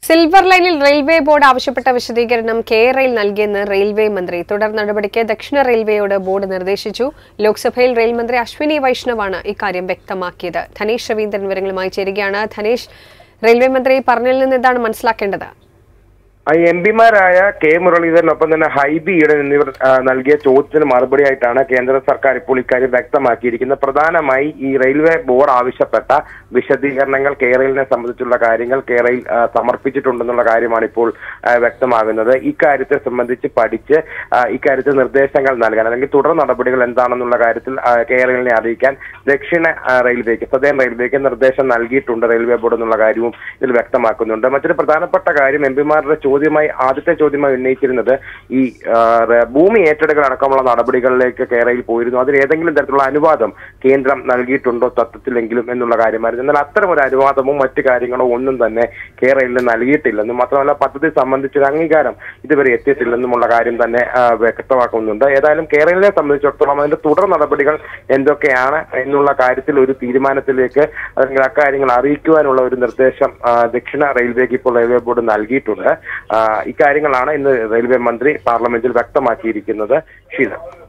silver ലൈനിൽ railway board ആവശ്യപ്പെട്ട വിശദീകരണം കെ റെയിൽ നൽകിയെന്ന് റെയിൽവേ മന്ത്രി തുടർ നടപടിക്ക് ദക്ഷിണ റെയിൽവേയോട് ബോർഡ് നിർദ്ദേശിച്ചു ലോക്സഭയിൽ റെയിൽ മന്ത്രി അശ്വിനി വൈഷ്ണവാണ് ഇക്കാര്യം വ്യക്തമാക്കിയത് ധനേഷ് രവീന്ദ്രൻ വിവരങ്ങളുമായി ചേരുകയാണ് ധനേഷ് റെയിൽവേ മന്ത്രി പറഞ്ഞതിൽ നിന്ന് എന്താണ് മനസ്സിലാക്കേണ്ടത് എം പിമാരായ കെ മുരളീധരനൊപ്പം തന്നെ ഹൈബി ഈഡൻ എന്നിവർ ആ, നൽകിയ ചോദ്യത്തിന് മറുപടിയായിട്ടാണ് കേന്ദ്ര സർക്കാർ ഇപ്പോൾ ഇക്കാര്യം വ്യക്തമാക്കിയിരിക്കുന്നത് പ്രധാനമായി ഈ റെയിൽവേ ബോർഡ് ആവശ്യപ്പെട്ട വിശദീകരണങ്ങൾ കേരളിനെ സംബന്ധിച്ചുള്ള കാര്യങ്ങൾ കേരളയിൽ ആ, സമർപ്പിച്ചിട്ടുണ്ടെന്നുള്ള കാര്യമാണ് ഇപ്പോൾ ആ, വ്യക്തമാകുന്നത് ഇക്കാര്യത്തെ സംബന്ധിച്ച് പഠിച്ച് ആ, ഇക്കാര്യത്തിൽ നിർദ്ദേശങ്ങൾ നൽകാൻ അല്ലെങ്കിൽ തുടർ നടപടികൾ എന്താണെന്നുള്ള കാര്യത്തിൽ ആ, കേരളിനെ അറിയിക്കാൻ ദക്ഷിണ ആ, റെയിൽവേക്ക് സദേൺ റെയിൽവേക്ക് നിർദ്ദേശം നൽകിയിട്ടുണ്ട് റെയിൽവേ ബോർഡ് എന്നുള്ള കാര്യവും ഇതിൽ വ്യക്തമാക്കുന്നുണ്ട് മറ്റൊരു പ്രധാനപ്പെട്ട കാര്യം എം പിമാരുടെ ചോദ്യമായി ആദ്യത്തെ ചോദ്യമായി ഉന്നയിച്ചിരുന്നത് ഈ ആ, റ- ഭൂമി ഏറ്റെടുക്കൽ അടക്കമുള്ള നടപടികളിലേക്ക് കേരളയിൽ പോയിരുന്നു അതിൽ ഏതെങ്കിലും തരത്തിലുള്ള അനുവാദം കേന്ദ്രം നൽകിയിട്ടുണ്ടോ തത്വത്തിലെങ്കിലും എന്നുള്ള കാര്യമായിരുന്നു എന്നാൽ അത്തരം ഒരു അനുവാദമോ മറ്റു കാര്യങ്ങളോ ഒന്നും തന്നെ കേരളയിൽ നൽകിയിട്ടില്ലെന്നും മാത്രമല്ല പദ്ധതി സംബന്ധിച്ചൊരു അംഗീകാരം ഇതുവരെ എത്തിയിട്ടില്ലെന്നുമുള്ള കാര്യം തന്നെ ആ, വ്യക്തമാക്കുന്നുണ്ട് ഏതായാലും കേരളത്തെ സംബന്ധിച്ചിടത്തോളം അതിന്റെ തുടർ നടപടികൾ എന്തൊക്കെയാണ് എന്നുള്ള കാര്യത്തിൽ ഒരു തീരുമാനത്തിലേക്ക് അല്ലെങ്കിൽ അക്കാര്യങ്ങൾ അറിയിക്കുവാനുള്ള ഒരു നിർദ്ദേശം ആ, ദക്ഷിണ റെയിൽവേക്ക് ഇപ്പോൾ റെയിൽവേ ബോർഡ് നൽകിയിട്ടുണ്ട് ആ, ഇക്കാര്യങ്ങളാണ് ഇന്ന് റെയിൽവേ മന്ത്രി പാർലമെന്റിൽ വ്യക്തമാക്കിയിരിക്കുന്നത് ഷീല